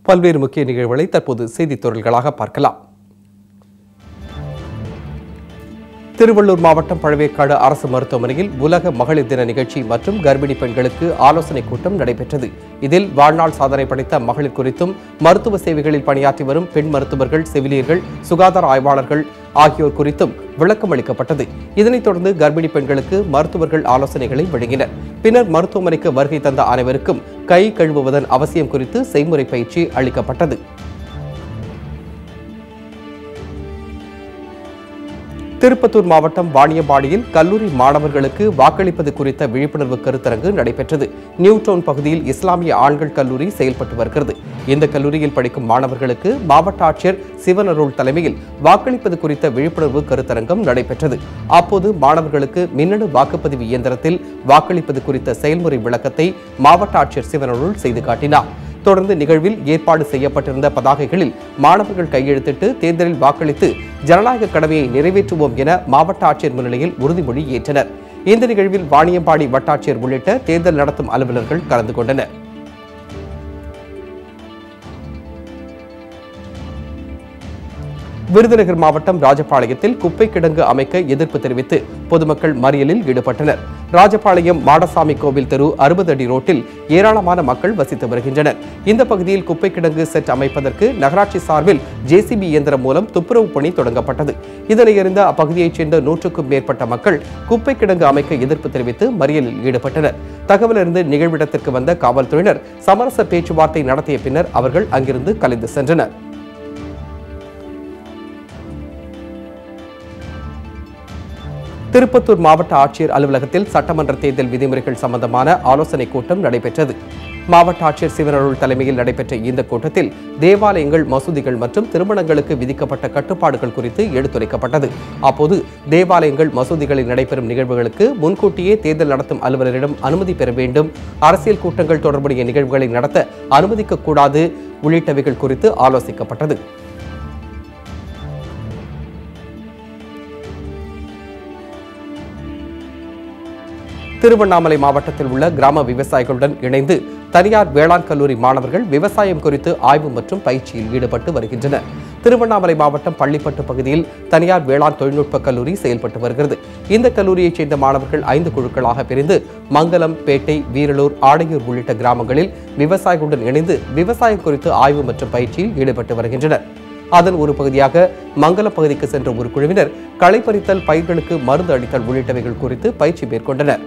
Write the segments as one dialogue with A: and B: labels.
A: பல்வேறு முக்கிய நிகழ்வுகளை தற்போது செய்தித் துறல்களாக பார்க்கலாம் திருவள்ளூர் மாவட்டம் பழவேற்காடு அரசு மருத்துவமனையில் உலக மகளிர் தின நிகழ்ச்சி மற்றும் கர்ப்பிணி பெண்களுக்கு ஆலோசனைக் கூட்டம் நடைபெற்றது இதில் வாழ்நாள் சாதனை படைத்த மகளிர் குறித்தும் மருத்துவ சேவைகளில் பணியாற்றி வரும் பெண் மருத்துவர்கள் செவிலியர்கள் சுகாதார ஆய்வாளர்கள் ஆகியோர் குறித்தும் விளக்கம் அளிக்கப்பட்டது இதனைத் தொடர்ந்து கர்ப்பிணி பெண்களுக்கு மருத்துவர்கள் ஆலோசனைகளை வழங்கினர் பின்னர் மருத்துவமனைக்கு வருகை தந்த அனைவருக்கும் கை கழுவுவதன் அவசியம் குறித்து செய்முறை பயிற்சி அளிக்கப்பட்டது திருப்பத்தூர் மாவட்டம் வாணியம்பாடியில் கல்லூரி மாணவர்களுக்கு வாக்களிப்பது குறித்த விழிப்புணர்வு கருத்தரங்கு நடைபெற்றது நியூ டவுன் பகுதியில் இஸ்லாமிய ஆண்கள் கல்லூரி செயல்பட்டு வருகிறது இந்த கல்லூரியில் படிக்கும் மாணவர்களுக்கு மாவட்ட ஆட்சியர் சிவனருள் தலைமையில் வாக்களிப்பது குறித்த விழிப்புணர்வு கருத்தரங்கம் நடைபெற்றது அப்போது மாணவர்களுக்கு மின்னணு வாக்குப்பதிவு இயந்திரத்தில் வாக்களிப்பது குறித்த செயல்முறை விளக்கத்தை மாவட்ட ஆட்சியர் சிவனருள் செய்து காட்டினார் தொடர்ந்து நிகழ்வில் ஏற்பாடு செய்யப்பட்டிருந்த பதாகைகளில் மாணவர்கள் கையெழுத்திட்டு தேர்தலில் வாக்களித்து ஜனநாயக கடமையை நிறைவேற்றுவோம் என மாவட்ட ஆட்சியர் முன்னிலையில் உறுதிமொழி ஏற்றனர் இந்த நிகழ்வில் வாணியம்பாடி வட்டாட்சியர் உள்ளிட்ட தேர்தல் நடத்தும் அலுவலர்கள் கலந்து கொண்டனர் விருதுநகர் மாவட்டம் ராஜபாளையத்தில் குப்பை கிடங்கு அமைக்க எதிர்ப்பு தெரிவித்து பொதுமக்கள் மறியலில் ஈடுபட்டனர் ராஜபாளையம் மாடசாமி கோவில் தெரு அறுபது அடி ரோட்டில் ஏராளமான மக்கள் வசித்து வருகின்றனர் இந்த பகுதியில் குப்பை கிடங்கு செட் அமைப்பதற்கு நகராட்சி சார்பில் ஜேசிபி இயந்திரம் மூலம் துப்புரவு பணி தொடங்கப்பட்டது இதனை அறிந்த அப்பகுதியைச் சேர்ந்த நூற்றுக்கும் மேற்பட்ட மக்கள் குப்பை கிடங்கு அமைக்க எதிர்ப்பு தெரிவித்து மறியலில் ஈடுபட்டனர் தகவல் அறிந்து நிகழ்விடத்திற்கு வந்த காவல்துறையினர் சமரச பேச்சுவார்த்தை நடத்திய பின்னர் அவர்கள் அங்கிருந்து கலைந்து சென்றனர் திருப்பத்தூர் மாவட்ட ஆட்சியர் அலுவலகத்தில் சட்டமன்ற தேர்தல் விதிமுறைகள் சம்பந்தமான ஆலோசனைக் கூட்டம் நடைபெற்றது மாவட்ட ஆட்சியர் சிவனருள் தலைமையில் நடைபெற்ற இந்த கூட்டத்தில் தேவாலயங்கள் மசூதிகள் மற்றும் திருமணங்களுக்கு விதிக்கப்பட்ட கட்டுப்பாடுகள் குறித்து எடுத்துரைக்கப்பட்டது அப்போது தேவாலயங்கள் மசூதிகளில் நடைபெறும் நிகழ்வுகளுக்கு முன்கூட்டியே தேர்தல் நடத்தும் அலுவலரிடம் அனுமதி பெற வேண்டும் அரசியல் கூட்டங்கள் தொடர்புடைய நிகழ்வுகளை நடத்த அனுமதிக்கக்கூடாது உள்ளிட்டவைகள் குறித்து ஆலோசிக்கப்பட்டது திருவண்ணாமலை மாவட்டத்தில் உள்ள கிராம விவசாயிகளுடன் இணைந்து தனியார் வேளாண் கல்லூரி மாணவர்கள் விவசாயம் குறித்து ஆய்வு மற்றும் பயிற்சியில் ஈடுபட்டு வருகின்றனர் திருவண்ணாமலை மாவட்டம் பள்ளிப்பட்டு பகுதியில் தனியார் வேளாண் தொழில்நுட்ப கல்லூரி செயல்பட்டு வருகிறது இந்த கல்லூரியைச் சேர்ந்த மாணவர்கள் ஐந்து குழுக்களாக பிரிந்து மங்கலம் பேட்டை வீரலூர் ஆடையூர் உள்ளிட்ட கிராமங்களில் விவசாயிகளுடன் இணைந்து விவசாயம் குறித்து ஆய்வு மற்றும் பயிற்சியில் ஈடுபட்டு வருகின்றனர் அதன் ஒரு பகுதியாக மங்கலம் பகுதிக்கு சென்ற ஒரு குழுவினர் களை பறித்தல் பயிர்களுக்கு மருந்து அளித்தல் உள்ளிட்டவைகள் குறித்து பயிற்சி மேற்கொண்டனர்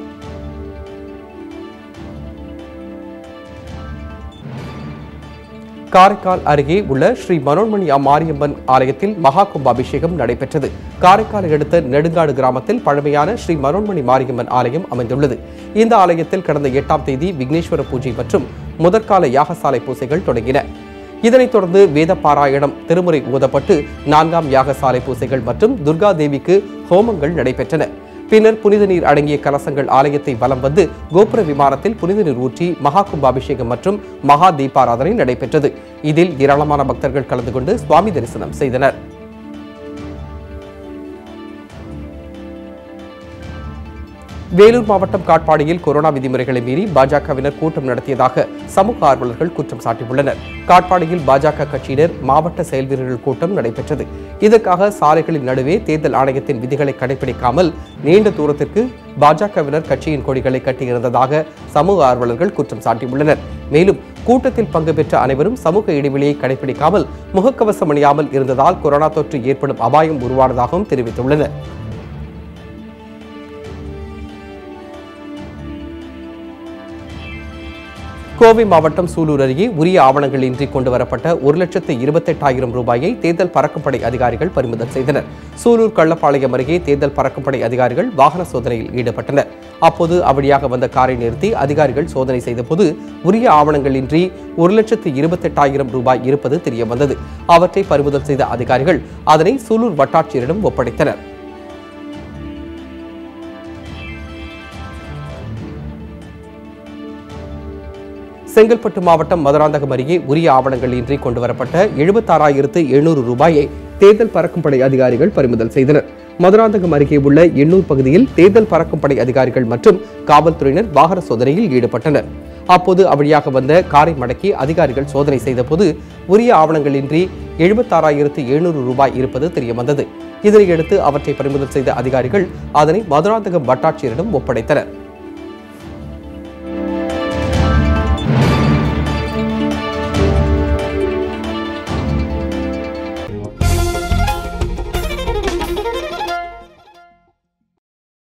A: காரைக்கால் அருகே உள்ள ஸ்ரீ மனோன்மணி மாரியம்மன் ஆலயத்தில் மகா கும்பாபிஷேகம் நடைபெற்றது காரைக்காலை அடுத்த நெடுங்காடு கிராமத்தில் பழமையான ஸ்ரீ மனோன்மணி மாரியம்மன் ஆலயம் அமைந்துள்ளது இந்த ஆலயத்தில் கடந்த எட்டாம் தேதி விக்னேஸ்வர பூஜை மற்றும் முதற்கால யாகசாலை பூசைகள் தொடங்கின இதனைத் தொடர்ந்து வேத பாராயணம் திருமுறை ஊதப்பட்டு நான்காம் யாகசாலை பூசைகள் மற்றும் துர்கா தேவிக்கு ஹோமங்கள் நடைபெற்றன பின்னர் புனித நீர் அடங்கிய கலசங்கள் ஆலயத்தை வலம் வந்து கோபுர விமானத்தில் புனித நீர் ஊற்றி மகா கும்பாபிஷேகம் மற்றும் மகா தீபாராதனை நடைபெற்றது இதில் ஏராளமான பக்தர்கள் கலந்து கொண்டு சுவாமி தரிசனம் செய்தனர் வேலூர் மாவட்டம் காட்பாடியில் கொரோனா விதிமுறைகளை மீறி பாஜகவினர் கூட்டம் நடத்தியதாக சமூக ஆர்வலர்கள் குற்றம் சாட்டியுள்ளனர் காட்பாடியில் பாஜக கட்சியினர் மாவட்ட செயல் வீரர்கள் கூட்டம் நடைபெற்றது இதற்காக சாலைகளின் நடுவே தேர்தல் ஆணையத்தின் விதிகளை கடைபிடிக்காமல் நீண்ட தூரத்திற்கு பாஜகவினர் கட்சியின் கொடிகளை கட்டியிருந்ததாக சமூக ஆர்வலர்கள் குற்றம் சாட்டியுள்ளனர் மேலும் கூட்டத்தில் பங்கு பெற்ற அனைவரும் சமூக இடைவெளியை கடைபிடிக்காமல் முகக்கவசம் அணியாமல் இருந்ததால் கொரோனா தொற்று ஏற்படும் அபாயம் உருவானதாகவும் தெரிவித்துள்ளனர் கோவை மாவட்டம் சூலூர் அருகே உரிய ஆவணங்கள் இன்றி கொண்டு வரப்பட்ட ஒரு லட்சத்து இருபத்தெட்டாயிரம் ரூபாயை தேர்தல் பறக்கும்படை அதிகாரிகள் பறிமுதல் செய்தனர் சூலூர் கள்ளப்பாளையம் அருகே தேர்தல் பறக்கும்படை அதிகாரிகள் வாகன சோதனையில் ஈடுபட்டனர் அப்போது அவ்வழியாக வந்த காரை நிறுத்தி அதிகாரிகள் சோதனை செய்தபோது உரிய ஆவணங்கள் இன்றி ஒரு லட்சத்து இருபத்தெட்டாயிரம் ரூபாய் இருப்பது தெரியவந்தது அவற்றை பறிமுதல் செய்த அதிகாரிகள் அதனை சூலூர் வட்டாட்சியரிடம் ஒப்படைத்தனர் செங்கல்பட்டு மாவட்டம் மதுராந்தகம் அருகே உரிய ஆவணங்கள் இன்றி கொண்டு வரப்பட்ட எழுபத்தாறாயிரத்து எழுநூறு ரூபாயை தேர்தல் பறக்கும்படை அதிகாரிகள் பறிமுதல் செய்தனர் மதுராந்தகம் அருகே உள்ள எண்ணூர் பகுதியில் தேர்தல் பறக்கும்படை அதிகாரிகள் மற்றும் காவல்துறையினர் வாகன சோதனையில் ஈடுபட்டனர் அப்போது அவ்வழியாக வந்த காரை மடக்கி அதிகாரிகள் சோதனை செய்தபோது உரிய ஆவணங்களின்றி எழுபத்தாறாயிரத்து எழுநூறு ரூபாய் இருப்பது தெரியவந்தது இதனையடுத்து அவற்றை பறிமுதல் செய்த அதிகாரிகள் அதனை மதுராந்தகம் வட்டாட்சியரிடம் ஒப்படைத்தனர்